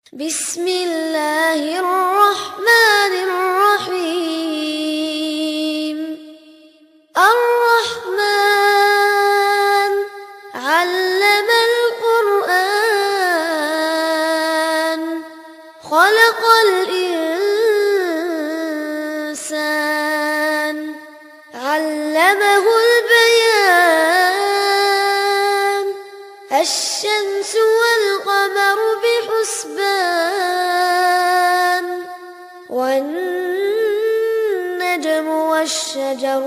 بسم الله الرحمن الرحيم الرحمن علم القرآن خلق الإنسان علمه البيان الشمس والقمر بحسبان والنجم والشجر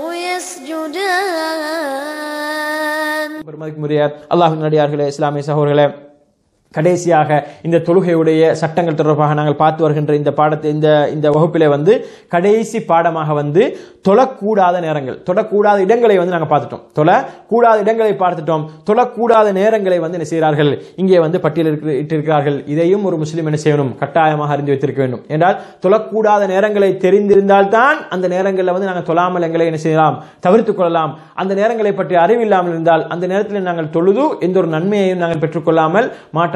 يسجدان பெருமதிக்குரிய அல்லாஹின் நடிகார்களே இஸ்லாமிய சகோதரர்களே கடைசியாக இந்த தொழுகையுடைய சட்டங்கள் தொடர்பாக நாங்கள் பார்த்து வருகின்ற இந்த பாடத்தை இந்த இந்த வகுப்பிலே வந்து கடைசி பாடமாக வந்து தொழக்கூடாத நேரங்கள் தொழக்கூடாத இடங்களை வந்து நாங்கள் பார்த்துட்டோம் தொழக்கூடாத இடங்களை பார்த்துட்டோம் தொழக்கூடாத நேரங்களை வந்து என்ன செய்கிறார்கள் இங்கே வந்து பட்டியல் இட்டிருக்கிறார்கள் இதையும் ஒரு முஸ்லீம் என்ன செய்யணும் கட்டாயமாக அறிந்து வைத்திருக்க வேண்டும் என்றால் தொழக்கூடாத நேரங்களை தெரிந்திருந்தால்தான் அந்த நேரங்களில் வந்து நாங்கள் தொழாமல் எங்களை என்ன செய்யலாம் தவிர்த்துக் கொள்ளலாம் அந்த நேரங்களை பற்றி அறிவில்லாமல் இருந்தால் அந்த நேரத்தில் நாங்கள் தொழுது எந்த ஒரு நன்மையையும் நாங்கள் பெற்றுக்கொள்ளாமல் மாற்றமாக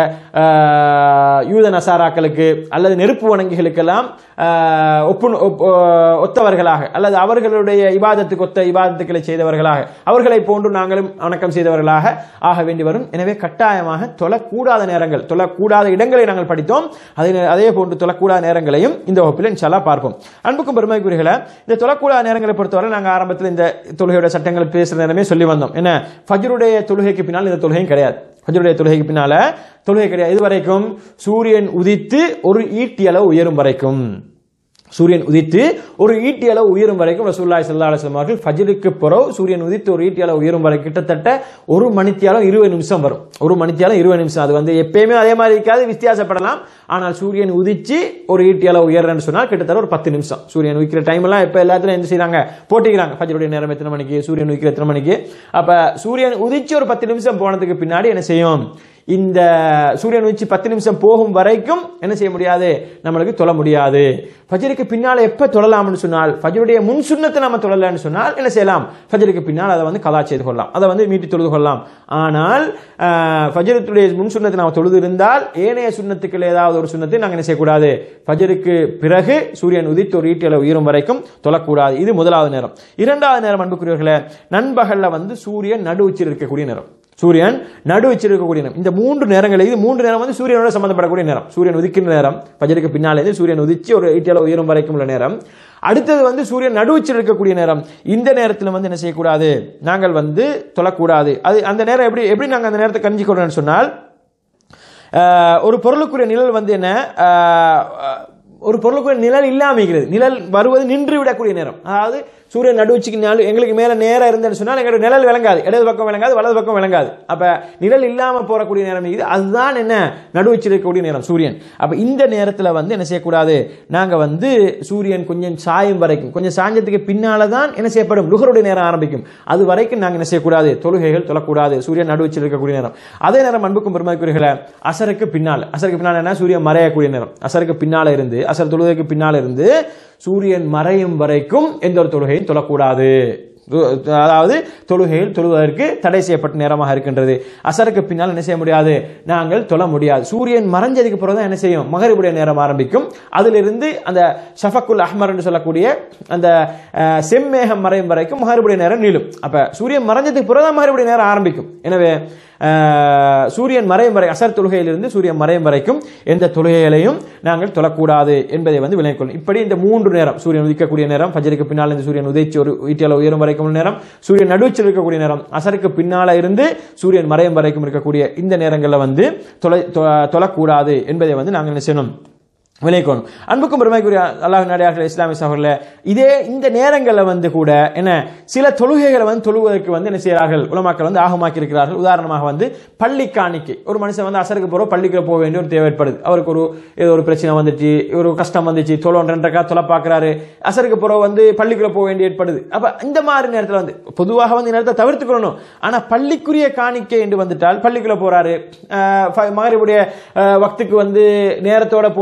ஆஹ், யூத நசாராக்களுக்கு அல்லது நெருப்பு வணங்கிகளுக்கெல்லாம் ஆஹ், ஒப்பு ஒப்- ஒத்தவர்களாக அல்லது அவர்களுடைய இபாதத்துக்கு ஒத்த இபாதத்துக்களை செய்தவர்களாக அவர்களை போன்று நாங்களும் வணக்கம் செய்தவர்களாக ஆக வேண்டி வரும் எனவே கட்டாயமாக தொழக்கூடாத நேரங்கள் தொழக்கூடாத இடங்களை நாங்கள் படித்தோம் அதே நே- அதே போன்று தொழக்கூடாத நேரங்களையும் இந்த வகுப்பில் இன்ஷால்லா பார்ப்போம் அன்புக்கும் பெருமைக்குரியர்களே இந்த தொழக்கூடாத நேரங்களை பொறுத்தவரை நாங்கள் ஆரம்பத்தில் இந்த தொழுகையோட சட்டங்கள் பேசுகிற நேரமே சொல்லி வந்தோம் என்ன ஃபஜ்ருடைய தொழுகைக்கு பின்னால் இந்த தொழுகையும் கிடையாது ஃபஜ்ருடைய தொழுகைக்கு பின்னால தொழுகை கிடையாது இது வரைக்கும் சூரியன் உதித்து ஒரு ஈட்டி அளவு உயரும் வரைக்கும் சூரியன் உதித்து ஒரு ஈட்டி அளவு உயரும் வரைக்கும் ரசூல்லாய் சல்லா அலுவலம் அவர்கள் ஃபஜ்ருக்கு பிறகு சூரியன் உதித்து ஒரு ஈட்டி அளவு உயரும் வரை கிட்டத்தட்ட ஒரு மணித்தியாலம் இருபது நிமிஷம் வரும் ஒரு மணித்தியாலம் இருபது நிமிஷம் அது வந்து எப்பயுமே அதே மாதிரி இருக்காது வித்தியாசப்படலாம் ஆனால் சூரியன் உதிச்சு ஒரு ஈட்டி அளவு உயர்றன்னு சொன்னால் கிட்டத்தட்ட ஒரு பத்து நிமிஷம் சூரியன் உதிக்கிற டைம் எல்லாம் இப்போ எல்லாத்துலையும் என்ன செய்றாங்க போட்டிக்கிறாங்க ஃபஜ்ருடைய நேரம் எத்தனை மணிக்கு சூரியன் உதிக்கிற எத்தனை மணிக்கு அப்ப சூரியன் உதிச்சு ஒரு பத்து நிமிஷம் போனதுக்கு பின்னாடி என்ன செய்யும் இந்த சூரியன் உச்சி பத்து நிமிஷம் போகும் வரைக்கும் என்ன செய்ய முடியாது நம்மளுக்கு தொழ முடியாது ஃபஜருக்கு பின்னால் எப்ப தொழலாம்னு சொன்னால் ஃபஜருடைய முன் சுண்ணத்தை நம்ம தொழலன்னு சொன்னால் என்ன செய்யலாம் ஃபஜருக்கு பின்னால் அதை வந்து கலா செய்து கொள்ளலாம் அதை வந்து மீட்டி தொழுது கொள்ளலாம் ஆனால் ஆஹ், ஃபஜருடைய முன் சுண்ணத்தை நாம் தொழுது இருந்தால் ஏனைய சுண்ணத்துக்கள் ஏதாவது ஒரு சுண்ணத்தை நாங்கள் என்ன செய்யக்கூடாது ஃபஜருக்கு பிறகு சூரியன் உதித்து ஒரு ஈட்டியளவு உயரும் வரைக்கும் தொழக்கூடாது இது முதலாவது நேரம் இரண்டாவது நேரம் அன்புக்குரியவர்களே நண்பகல்ல வந்து சூரியன் நடு உச்சியில் இருக்கக்கூடிய நேரம் சூரியன் நடு வச்சிருக்கக்கூடிய நேரம் இந்த மூன்று நேரங்கள் இது மூன்று நேரம் வந்து சூரியனோட சம்பந்தப்படக்கூடிய நேரம் சூரியன் உதிக்கின்ற நேரம் பஜருக்கு பின்னாலே இருந்து சூரியன் உதிச்சு ஒரு ஈட்டியால உயரும் வரைக்கும் உள்ள நேரம் அடுத்தது வந்து சூரியன் நடுவச்சில் இருக்கக்கூடிய நேரம் இந்த நேரத்தில் வந்து என்ன செய்யக்கூடாது நாங்கள் வந்து தொழக்கூடாது அது அந்த நேரம் எப்படி எப்படி நாங்கள் அந்த நேரத்தை கஞ்சிக்கிறோம்னு சொன்னால் ஆஹ், ஒரு பொருளுக்குரிய நிழல் வந்து என்ன ஆஹ், ஒரு பொருளுக்குரிய நிழல் இல்லாமல் இருக்கிறது நிழல் வருவது நின்று விடக்கூடிய நேரம் அதாவது சூரியன் நடுவுச்சிக்கு நாள் எங்களுக்கு மேல நேரம் இருந்தேன்னு சொன்னால் எங்களோட நிழல் விளங்காது இடது பக்கம் விளங்காது வலது பக்கம் விளங்காது அப்ப நிழல் இல்லாம போறக்கூடிய நேரம் இது அதுதான் என்ன நடுவச்சில் இருக்கக்கூடிய நேரம் சூரியன் அப்ப இந்த நேரத்துல வந்து என்ன செய்யக்கூடாது நாங்க வந்து சூரியன் கொஞ்சம் சாயும் வரைக்கும் கொஞ்சம் சாயஞ்சத்துக்கு பின்னால தான் என்ன செய்யப்படும் லுகருடைய நேரம் ஆரம்பிக்கும் அது வரைக்கும் நாங்க என்ன செய்யக்கூடாது தொழுகைகள் தொழக்கூடாது சூரியன் நடுவச்சில் இருக்கக்கூடிய நேரம் அதே நேரம் அன்புக்கும் பெருமைக்குரியர்களே அசருக்கு பின்னால் அசருக்கு பின்னால் என்ன சூரியன் மறையக்கூடிய நேரம் அசருக்கு பின்னால இருந்து அசர் தொழுகைக்கு பின்னால இருந்து சூரியன் மறையும் வரைக்கும் எந்த ஒரு தொழுகையும் தொழக்கூடாது அதாவது தொழுகையில் தொழுவதற்கு தடை செய்யப்பட்ட நேரமாக இருக்கின்றது அசருக்கு பின்னால் என்ன செய்ய முடியாது நாங்கள் தொழ முடியாது சூரியன் மறைஞ்சதுக்கு பிறகு தான் என்ன செய்யும் மகரிபுடைய நேரம் ஆரம்பிக்கும் அதிலிருந்து அந்த ஷஃபக்குல் அஹ்மர் என்று சொல்லக்கூடிய அந்த அஹ், செம்மேகம் மறையும் வரைக்கும் மகரிபுடைய நேரம் நீளும் அப்ப சூரியன் மறைஞ்சதுக்கு பிறகு தான் மகரிபுடைய நேரம் ஆரம்பிக்கும் எனவே அஹ், சூரியன் மறையும் வரை அசர் தொழுகையிலிருந்து சூரியன் மறையும் வரைக்கும் எந்த தொழுகைகளையும் நாங்கள் தொழக்கூடாது என்பதை வந்து விளங்கிக் கொள்ளும் இப்படி இந்த மூன்று நேரம் சூரியன் உதிக்கக்கூடிய நேரம் ஃபஜருக்கு பின்னால் இருந்து சூரியன் உதிச்சு ஒரு ஈட்டியால உயரும் வரைக்கும் உள்ள நேரம் சூரியன் நடுவில் இருக்கக்கூடிய நேரம் அசருக்கு பின்னால இருந்து சூரியன் மறையும் வரைக்கும் இருக்கக்கூடிய இந்த நேரங்களில் வந்து தொலை தொ- தொழக்கூடாது என்பதை வந்து நாங்கள் என்ன செய்யணும் விளைக்கணும் அன்புக்கும் பெருமைக்குரிய அல்லாஹ் நடிகார்கள் இஸ்லாமிய சகோதரர்களே இதே இந்த நேரங்களில் வந்து கூட என்ன சில தொழுகைகளை வந்து தொழுவதற்கு வந்து என்ன செய்கிறார்கள் உலமாக்கள் வந்து ஆகமாக்கி இருக்கிறார்கள் உதாரணமாக வந்து பள்ளி காணிக்கை ஒரு மனுஷன் வந்து அசருக்கு போகிற பள்ளிக்கு போக வேண்டிய ஒரு தேவை ஏற்படுது அவருக்கு ஒரு ஏதோ ஒரு பிரச்சனை வந்துச்சு ஒரு கஷ்டம் வந்துச்சு தொழும் ரெண்டரைக்கா தொலை பார்க்குறாரு அசருக்கு போகிற வந்து பள்ளிக்குள்ள போக வேண்டி ஏற்படுது அப்போ இந்த மாதிரி நேரத்தில் வந்து பொதுவாக வந்து இந்த நேரத்தை தவிர்த்துக்கணும் ஆனால் பள்ளிக்குரிய காணிக்கை என்று வந்துட்டால் பள்ளிக்குள்ள போறாரு மகரிபுடைய வக்துக்கு வந்து நேரத்தோட போனா தான்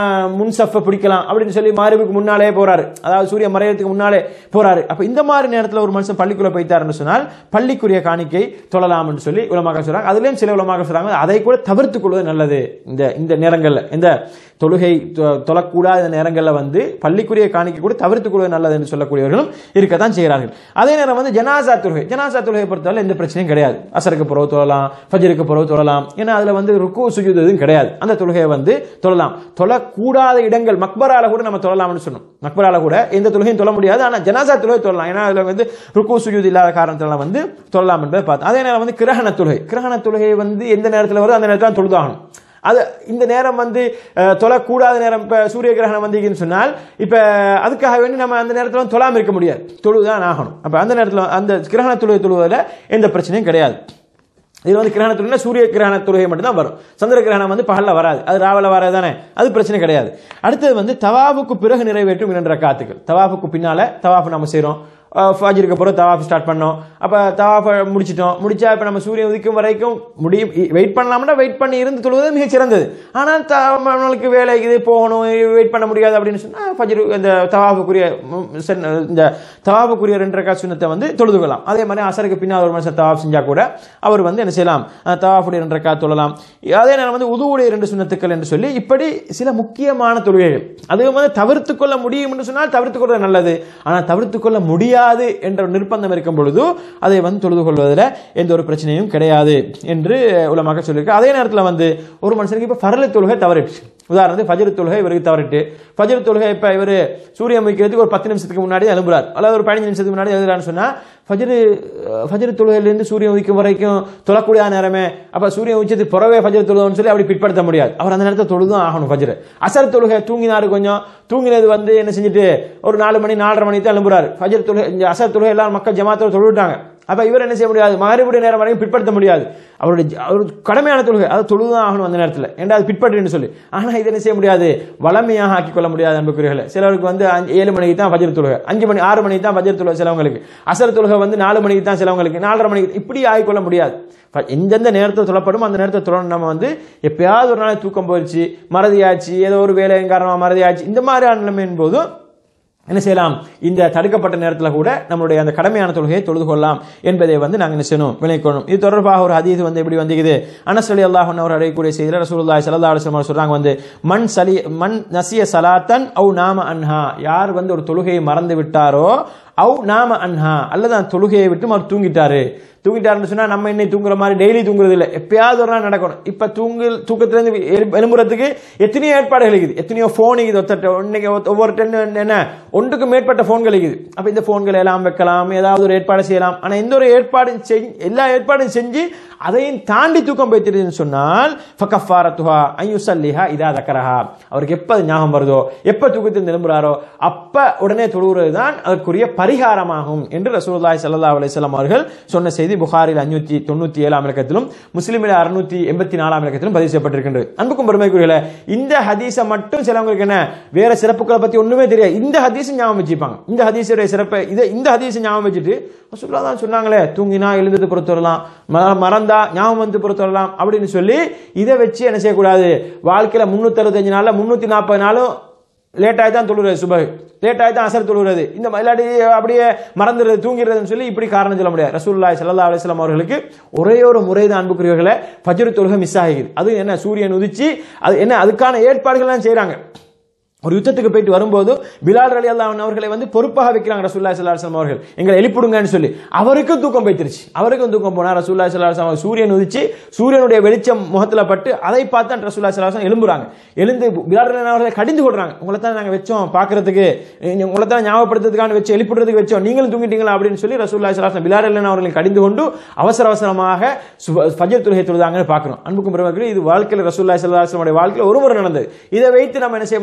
முன்சஃபை பிடிக்கலாம் அப்படின்னு சொல்லி மாரிபுக்கு முன்னாலே போறாரு அதாவது சூரிய மறையறதுக்கு முன்னாலே போறாரு அப்ப இந்த மாதிரி நேரத்தில் ஒரு மனுஷன் பள்ளிக்குள்ள போய்த்தாருன்னு சொன்னால் பள்ளிக்குரிய காணிக்கை தொழலாம்னு சொல்லி உலமாக சொல்றாங்க அதுலயும் சில உலமாக சொல்றாங்க அதை கூட தவிர்த்துக் கொள்வது நல்லது இந்த இந்த நேரங்கள்ல இந்த தொழுகை தொ- தொழக்கூடாத நேரங்களில் வந்து பள்ளிக்குரிய காணிக்கை கூட தவிர்த்துக் கொள்வது நல்லது என்று சொல்லக்கூடியவர்களும் இருக்கத்தான் செய்கிறார்கள் அதே நேரம் வந்து ஜனாசா தொழுகை ஜனாசா தொழுகை பொறுத்தவரை எந்த பிரச்சனையும் கிடையாது அசருக்கு புறவு தொழலாம் ஃபஜருக்கு புறவு தொழலாம் ஏன்னா அதுல வந்து ருக்கு சுஜூத் எதுவும் கிடையாது அந்த தொழுகையை வந்து தொழலாம் தொழக்கூடாத இடங்கள் மக்பரால கூட நம்ம தொழலாம்னு சொன்னோம் மக்பரால கூட எந்த தொழுகையும் தொழ முடியாது ஆனா ஜனாசா தொழுகை தொழலாம் ஏன்னா அதுல வந்து ருக்கு சுஜூத் இல்லாத காரணத்தால வந்து தொழலாம் என்பதை பார்த்தோம் அதே நேரம் வந்து கிரகண தொழுகை கிரகண தொழுகை வந்து எந்த நேரத்தில் வருதோ அந்த நேரத்தில் தான் தொழுதாகணும் அது இந்த நேரம் வந்து அஹ், தொழக்கூடாத நேரம் இப்போ சூரிய கிரகணம் வந்தீங்கன்னு சொன்னால் இப்போ அதுக்காக வேண்டி நம்ம அந்த நேரத்தில் வந்து தொழாமல் இருக்க முடியாது தொழுதான் ஆகணும் அப்போ அந்த நேரத்தில் அந்த கிரகண தொழுகை தொழுவதில் எந்த பிரச்சனையும் கிடையாது இது வந்து கிரகண தொழுகை சூரிய கிரகண தொழுகை மட்டும்தான் வரும் சந்திர கிரகணம் வந்து பகல்ல வராது அது ராவல வராது தானே அது பிரச்சனை கிடையாது அடுத்தது வந்து தவாஃபுக்கு பிறகு நிறைவேற்றும் இரண்டு ரக்காத்துக்கள் தவாஃபுக்கு பின்னால தவாஃப் நம்ம செய்கிறோம் ஃபாஜிருக்கு பிறகு தவாஃப் ஸ்டார்ட் பண்ணோம் அப்போ தவாஃபை முடிச்சிட்டோம் முடிச்சா இப்போ நம்ம சூரியன் உதிக்கும் வரைக்கும் முடியும் வெயிட் பண்ணலாம்னா வெயிட் பண்ணி இருந்து தொழுவது மிக சிறந்தது ஆனால் த- நம்மளுக்கு வேலை இது போகணும் வெயிட் பண்ண முடியாது அப்படின்னு சொன்னால் ஃபஜ்ர் இந்த தவாஃபுக்குரிய ம், சென்- இந்த தவாஃபுக்குரிய ரெண்டு ரக்கா சுண்ணத்தை வந்து தொழுதுகலாம் அதே மாதிரி அசருக்கு பின்னால் ஒரு மனுஷன் தவாஃப் செஞ்சா கூட அவர் வந்து என்ன செய்யலாம் அஹ், தவாஃபுடைய ரெண்டு ரக்கா தொழலாம் அதே நேரம் வந்து உதுவுடைய ரெண்டு சுண்ணத்துக்கள் என்று சொல்லி இப்படி சில முக்கியமான தொழுகைகள் அதுவும் வந்து தவிர்த்து கொள்ள முடியும் என்று சொன்னால் தவிர்த்து கொள்வது நல்லது ஆனால் தவிர்த்து கொள்ள முடியாது என்ற ஒரு நிர்பந்தம் இருக்கும் பொழுது அதை வந்து தொழுது கொள்வதில் எந்த ஒரு பிரச்சனையும் கிடையாது என்று உலமாக சொல்லியிருக்கு அதே நேரத்தில் வந்து ஒரு மனுஷனுக்கு இப்போ ஃபரலை தொழுகை தவறிடுச்சு உதாரணத்துக்கு ஃபஜர் தொழுகை இவருக்கு தவறிட்டு ஃபஜர் தொழுகை இப்போ இவர் சூரியன் வைக்கிறதுக்கு ஒரு பத்து நிமிஷத்துக்கு முன்னாடி எழும்புறார் அல்லது ஒரு பதினஞ்சு நிமிஷத்துக்கு முன்னாடி எழுதுறான்னு சொன்னா ஃபஜர் ஃபஜர் தொழுகையிலேருந்து சூரியன் உதிக்கும் வரைக்கும் தொழக்கூடிய நேரமே அப்போ சூரியன் உச்சத்துக்கு புறவே ஃபஜர் தொழுதுன்னு சொல்லி அப்படி பிற்படுத்த முடியாது அவர் அந்த நேரத்தில் தொழுதும் ஆகணும் ஃபஜர் அசர் தொழுகை தூங்கினாரு கொஞ்சம் தூங்கினது வந்து என்ன செஞ்சுட்டு ஒரு நாலு மணி நாலரை மணிக்கு தான் எழும்புறாரு ஃபஜர் தொழுகை இந்த அசர் தொழுகை எல்லாம் மக்கள் ஜமாத்தோட தொழுவிட்டாங்க அப்ப இவர் என்ன செய்ய முடியாது மகரிபுடைய நேரம் வரைக்கும் பிற்படுத்த முடியாது அவருடைய ஜ- அவர் கடமையான தொழுகை அதை தொழுதான் ஆகணும் அந்த நேரத்தில் ஏன்டா அது பிற்பட்டுன்னு சொல்லி ஆனா இதை என்ன செய்ய முடியாது வளமையாக ஆக்கிக் கொள்ள முடியாது அன்புக்குரியர்களை சிலருக்கு வந்து அஞ்சு- ஏழு மணிக்கு தான் ஃபஜர் தொழுகை அஞ்சு மணி ஆறு மணிக்கு தான் ஃபஜர் தொழுகை சிலவங்களுக்கு அசர் தொழுகை வந்து நாலு மணிக்கு தான் சிலவங்களுக்கு நாலரை மணிக்கு இப்படி ஆகிக்கொள்ள முடியாது ஃப- எந்தெந்த நேரத்தில் தொழப்படும் அந்த நேரத்தில் தொழணும் நம்ம வந்து எப்பயாவது ஒரு நாளைக்கு தூக்கம் போயிடுச்சு மறதியாச்சு ஏதோ ஒரு வேலையின் காரணமாக மறதியாச்சு இந்த மாதிரியான நிலைமையின் போதும் என்ன செய்யலாம் இந்த தடுக்கப்பட்ட நேரத்தில் கூட நம்மளுடைய அந்த கடமையான தொழுகையை தொழுது கொள்ளலாம் என்பதை வந்து நாங்கள் என்ன செய்யணும் விளைக்கணும் இது தொடர்பாக ஒரு ஹதீஸ் வந்து எப்படி வந்திருக்குது அனஸ் அலி அல்லாஹ் அவர் அடையக்கூடிய செய்தியில் ரசூலுல்லாஹி ஸல்லல்லாஹு அலைஹி வஸல்லம் சொல்றாங்க வந்து மண் சலி மண் நசிய சலாத்தன் அவு நாம அன்ஹா யார் வந்து ஒரு தொழுகையை மறந்து விட்டாரோ அவு நாம அன்ஹா அல்லது அந்த தொழுகையை விட்டு அவர் தூங்கிட்டாரு தூங்கிட்டாருன்னு சொன்னா நம்ம இன்னைக்கு தூங்குற மாதிரி டெய்லி தூங்குறது இல்லை எப்பயாவது ஒரு நாள் நடக்கணும் இப்ப தூங்கு தூக்கத்திலிருந்து எழு- எழும்புறதுக்கு எத்தனையோ ஏற்பாடுகள் இருக்குது எத்தனையோ ஃபோன் இருக்குது ஒருத்தட்ட இன்னைக்கு ஒத்த- ஒவ்வொரு டென் என்ன ஒன்றுக்கு மேற்பட்ட ஃபோன்கள் இருக்குது அப்ப இந்த ஃபோன்களை எல்லாம் வைக்கலாம் ஏதாவது ஒரு ஏற்பாடு செய்யலாம் ஆனா எந்த ஒரு ஏற்பாடும் செஞ்சு எல்லா ஏற்பாடும் செஞ்சு அதையும் தாண்டி தூக்கம் வைத்திருதுன்னு சொன்னால் ஃபகஃபாரத்துஹா ஐயுசல்லிஹா இதா தக்கரஹா அவருக்கு எப்ப அது ஞாபகம் வருதோ எப்ப தூக்கத்தில் எழும்புறாரோ அப்ப உடனே தொழுகிறது தான் அதற்குரிய பரிகாரமாகும் என்று ரசூலுல்லாஹி ஸல்லல்லாஹு அலைஹி வஸல்லம் அவர்கள் சொன்ன செய்தி புகாரில் அஞ்சூத்தி தொண்ணூத்தி ஏழாம் இலக்கத்திலும் முஸ்லிமில் அறுநூத்தி எண்பத்தி நாலாம் இலக்கத்திலும் பதிவு செய்யப்பட்டிருக்கின்றது அன்புக்கும் பெருமைக்குரியல இந்த ஹதீஸை மட்டும் சிலவங்களுக்கு என்ன வேற சிறப்புகளை பத்தி ஒண்ணுமே தெரியாது இந்த ஹதீஸை ஞாபகம் வச்சுப்பாங்க இந்த ஹதீஸுடைய சிறப்பை இதை இந்த ஹதீஸை ஞாபகம் வச்சுட்டு ரசூலுல்லாஹ் தான் சொன்னாங்களே தூங்கினா எழுந்தது பொறுத்தரலாம் மறந்தா ஞாபகம் வந்து பொறுத்தரலாம் அப்படின்னு சொல்லி இதை வச்சு என்ன செய்யக்கூடாது வாழ்க்கையில முன்னூத்தி அறுபத்தஞ்சு நாள்ல முன்னூத்தி நாற்பது நாளும் லேட் ஆகி தான் தொழுகிறது சுபகு லேட் ஆகி தான் அசர் தொழுகிறது இந்த மாதிரி இல்லாட்டி அப்படியே மறந்துடுறது தூங்கிறதுன்னு சொல்லி இப்படி காரணம் சொல்ல முடியாது ரசூலுல்லாஹி ஸல்லல்லாஹு அலைஹி வஸல்லம் அவர்களுக்கு ஒரே ஒரு முறை தான் அன்புக்குரியவர்களை ஃபஜ்ர் தொழுகை மிஸ் ஆகிக்குது அது என்ன சூரியன் உதிச்சு அது என்ன அதுக்கான ஏற்பாடுகள்லாம் செய்றாங்க ஒரு யுத்தத்துக்கு போயிட்டு வரும்போது பிலால் அலி அல்லாஹ் அவர்களை வந்து பொறுப்பாக வைக்கிறாங்க ரசூல்லா சல்லா அலுவலம் அவர்கள் எங்களை எழுப்பிடுங்கன்னு சொல்லி அவருக்கும் தூக்கம் போய்த்திருச்சு அவருக்கும் தூக்கம் போனா ரசூல்லா சல்லா அலுவலம் சூரியன் உதிச்சு சூரியனுடைய வெளிச்சம் முகத்துல பட்டு அதை பார்த்து ரசூல்லா சல்லா அலுவலம் எழும்புறாங்க எழுந்து பிலால் அலி அவர்களை கடிந்து கொள்றாங்க உங்களை தான் நாங்க வச்சோம் பாக்குறதுக்கு நீங்க உங்களை தான் ஞாபகப்படுத்துறதுக்கான வச்சு எழுப்பிடுறதுக்கு வச்சோம் நீங்களும் தூங்கிட்டீங்களா அப்படின்னு சொல்லி ரசூல்லா சல்லா பிலால் அலி அவர்களை கடிந்து கொண்டு அவசர அவசரமாக சுப- ஃபஜர் தொழுகை தொழுதாங்கன்னு பார்க்கிறோம் அன்புக்கும் பெருமக்களே இது வாழ்க்கையில் ரசூல்லா சல்லா அலுவலமுடைய வாழ்க்கையில் ஒரு முறை நடந்தது இதை வைத்து நம்ம என்ன செய்ய முடியாது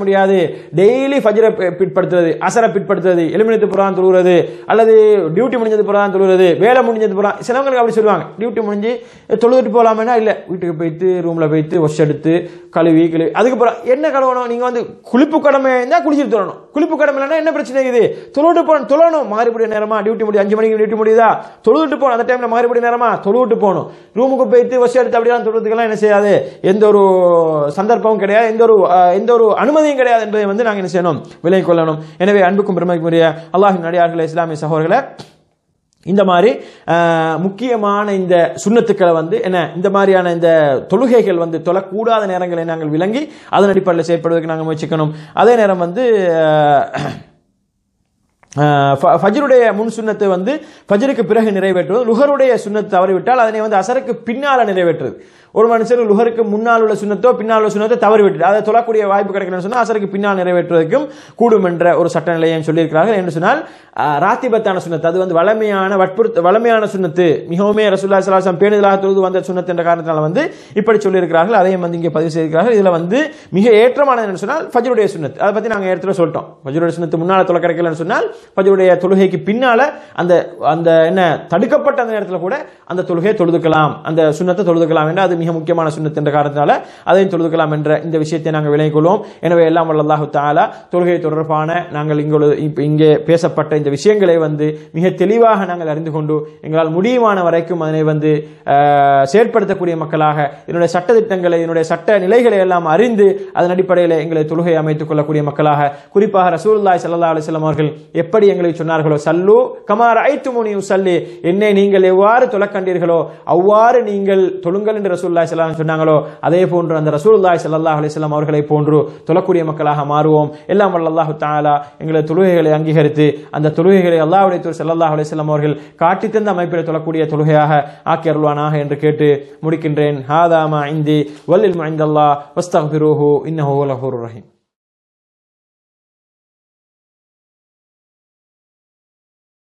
டெய்லி ஃபஜ்ரை பி- பிற்படுத்துறது அசரை பிற்படுத்துறது எலுமினத்து புறான் தொழுகிறது அல்லது டியூட்டி முடிஞ்சது புறான் தொழுகிறது வேலை முடிஞ்சது புறா சிலவங்களுக்கு அப்படி சொல்லுவாங்க டியூட்டி முடிஞ்சு தொழுதுட்டு போகலாமேனா இல்லை வீட்டுக்கு போயிட்டு ரூமில் போயிட்டு ஒஷ் எடுத்து கழுவி கழுவி அதுக்கப்புறம் என்ன கழுவணும் நீங்கள் வந்து குளிப்பு கடமை இருந்தால் குளிச்சுட்டு தொழணும் குளிப்பு கடமை இல்லைன்னா என்ன பிரச்சனை இருக்குது தொழுவிட்டு போகணும் தொழணும் மாறிபடி நேரமா டியூட்டி முடியும் அஞ்சு மணிக்கு டியூட்டி முடியுதா தொழுவிட்டு போகணும் அந்த டைமில் மாறிபடி நேரமா தொழுவிட்டு போகணும் ரூமுக்கு போயிட்டு ஒஷ் எடுத்து அப்படிலாம் தொழுறதுக்கெல்லாம் என்ன செய்யாது எந்த ஒரு சந்தர்ப்பமும் கிடையாது எந்த ஒரு அஹ், எந்த ஒரு அனுமதியும் கிடையாது என்பதை வந்து நாங்கள் என்ன செய்யணும் விலை கொள்ளணும் எனவே அன்புக்கும் பெருமைக்குரிய அல்லாஹின் நடிகார்களே இஸ்லாமிய சகோதரர்களை இந்த மாதிரி அஹ், முக்கியமான இந்த சுண்ணத்துக்களை வந்து என்ன இந்த மாதிரியான இந்த தொழுகைகள் வந்து தொழக்கூடாத நேரங்களை நாங்கள் விளங்கி அதன் அடிப்படையில் செயற்படுவதற்கு நாங்கள் முயற்சிக்கணும் அதே நேரம் வந்து அஹ், அஹ், ஃப- ஃபஜ்ருடைய முன் சுண்ணத்தை வந்து ஃபஜ்ருக்கு பிறகு நிறைவேற்றுவது லுஹருடைய சுண்ணத்தை தவறிவிட்டால் அதனை வந்து அசருக்கு பின்னால நிறைவேற்றுறது ஒரு மனுஷர் லுஹருக்கு முன்னால் உள்ள சுண்ணத்தோ பின்னால் உள்ள சுண்ணத்தை தவறிவிட்டு அதை தொழக்கூடிய வாய்ப்பு கிடைக்கணும்னு சொன்னால் அசருக்கு பின்னால் நிறைவேற்றுவதற்கும் கூடும் என்ற ஒரு சட்ட நிலையம் சொல்லியிருக்கிறார்கள் என்று சொன்னால் அஹ், ராத்திபத்தான சுண்ணத்து அது வந்து வளமையான வற்புறுத்த வளமையான சுண்ணத்து மிகவுமே ரசூல்லா சலாசம் பேணுதலாக தொழுது வந்த சுண்ணத்து என்ற காரணத்தினால வந்து இப்படி சொல்லியிருக்கிறார்கள் அதையும் வந்து இங்கே பதிவு செய்திருக்கிறார்கள் இதில் வந்து மிக ஏற்றமானது என்று சொன்னால் ஃபஜ்ருடைய சுண்ணத் அதை பற்றி நாங்கள் ஏற்கனவே சொல்லிட்டோம் ஃபஜ்ருடைய சுண்ணத்து முன்னால் தொலை கிடைக்கலன்னு சொன்னால் ஃபஜ்ருடைய தொழுகைக்கு பின்னால அந்த அந்த என்ன தடுக்கப்பட்ட அந்த நேரத்தில் கூட அந்த தொழுகையை தொழுதுக்கலாம் அந்த சுண்ணத்தை தொழுதுக்கலாம் என்று அது மிக முக்கியமான சுண்ணத்து என்ற காரணத்தினால அதையும் தொழுதுக்கலாம் என்ற இந்த விஷயத்தை நாங்கள் விளங்கிக் கொள்வோம் எனவே எல்லாம் வல்ல அல்லாஹு தாலா தொழுகை தொடர்பான நாங்கள் இங்கொரு இப்போ இங்கே பேசப்பட்ட இந்த விஷயங்களை வந்து மிக தெளிவாக நாங்கள் அறிந்து கொண்டு எங்களால் முடியுமான வரைக்கும் அதனை வந்து அஹ், செயற்படுத்தக்கூடிய மக்களாக இதனுடைய சட்ட திட்டங்களை இதனுடைய சட்ட நிலைகளை எல்லாம் அறிந்து அதன் அடிப்படையில் எங்களை தொழுகை அமைத்துக் கொள்ளக்கூடிய மக்களாக குறிப்பாக ரசூலுல்லாஹி ஸல்லல்லாஹு அலைஹி வஸல்லம் அவர்கள் எப்படி எங்களை சொன்னார்களோ சல்லு கமார் ஐத்துமுனி உசல்லி என்னை நீங்கள் எவ்வாறு தொழக்கண்டீர்களோ அவ்வாறு நீங்கள் தொழுங்கள் என்று ரசூலுல்லாஹி ஸல்லல்லாஹு அலைஹி வஸல்லம் சொன்னாங்களோ அதே போன்று அந்த ரசூலுல்லாஹி ஸல்லல்லாஹு அலைஹி வஸல்லம் அவர்களை போன்று தொழக்கூடிய மக்களாக மாறுவோம் எல்லாம் வல்ல அல்லாஹு தஆலா எங்களை தொழுகைகளை அங்கீகரித்து அந்த தொழுகைகளை அல்லாஹ்வுடைய தூர் ஸல்லல்லாஹு அலைஹி வஸல்லம் அவர்கள் காட்டித் தந்த அமைப்பில் தொழக்கூடிய தொழுகையாக ஆக்கி அருள்வானாக என்று கேட்டு முடிக்கின்றேன் ஹாதாமா இந்தி வல்லில் மைந்தல்லா வஸ்தக்பிருஹு இன்னஹு லஹூர் ரஹீம்